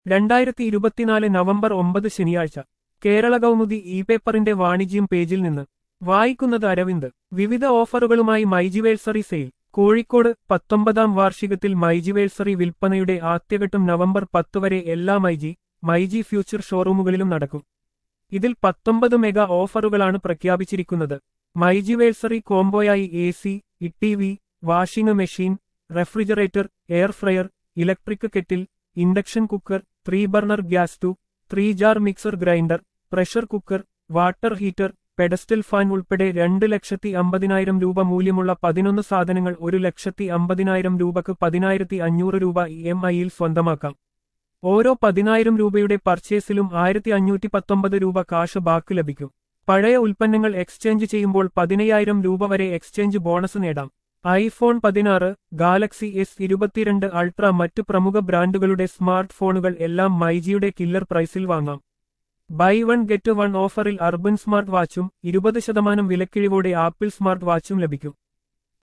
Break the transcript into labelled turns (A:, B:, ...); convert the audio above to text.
A: രണ്ടായിരത്തി ഇരുപത്തിനാല് നവംബർ ഒമ്പത് ശനിയാഴ്ച കേരള കൗമുദി ഇ പേപ്പറിന്റെ വാണിജ്യം പേജിൽ നിന്ന് വായിക്കുന്നത് അരവിന്ദ് വിവിധ ഓഫറുകളുമായി മൈജിവേഴ്സറി സെയിൽ കോഴിക്കോട് പത്തൊമ്പതാം വാർഷികത്തിൽ മൈജിവേഴ്സറി വിൽപ്പനയുടെ ആദ്യഘട്ടം നവംബർ പത്ത് വരെ എല്ലാ മൈജി മൈജി ഫ്യൂച്ചർ ഷോറൂമുകളിലും നടക്കും ഇതിൽ പത്തൊമ്പത് മെഗാ ഓഫറുകളാണ് പ്രഖ്യാപിച്ചിരിക്കുന്നത് മൈജിവേഴ്സറി കോംബോയായി A C E V washing machine refrigerator air fryer electric kettle induction cooker three burner gas stove three jar mixer grinder pressure cooker water heater pedestal fan ഉൾപ്പെടെ രണ്ട് ലക്ഷത്തി അമ്പതിനായിരം രൂപ മൂല്യമുള്ള പതിനൊന്ന് സാധനങ്ങൾ ഒരു ലക്ഷത്തി അമ്പതിനായിരം രൂപക്ക് പതിനായിരത്തി അഞ്ഞൂറ് രൂപ ഇ എം ഐയിൽ സ്വന്തമാക്കാം ഓരോ പതിനായിരം രൂപയുടെ പർച്ചേസിലും ആയിരത്തി അഞ്ഞൂറ്റി പത്തൊമ്പത് രൂപ കാശ് ബാക്ക് ലഭിക്കും പഴയ ഉൽപ്പന്നങ്ങൾ എക്സ്ചേഞ്ച് ചെയ്യുമ്പോൾ പതിനയ്യായിരം രൂപ വരെ എക്സ്ചേഞ്ച് ബോണസ് നേടാം ഐഫോൺ പതിനാറ് ഗാലക്സി എസ് ഇരുപത്തിരണ്ട് അൾട്ര മറ്റ് പ്രമുഖ ബ്രാൻഡുകളുടെ സ്മാർട്ട് ഫോണുകൾ എല്ലാം മൈജിയുടെ കില്ലർ പ്രൈസിൽ വാങ്ങാം ബൈ വൺ ഗെറ്റ് വൺ ഓഫറിൽ അർബൻ സ്മാർട്ട് വാച്ചും ഇരുപത് ശതമാനം വിലക്കിഴിവോടെ ആപ്പിൾ സ്മാർട്ട് വാച്ചും ലഭിക്കും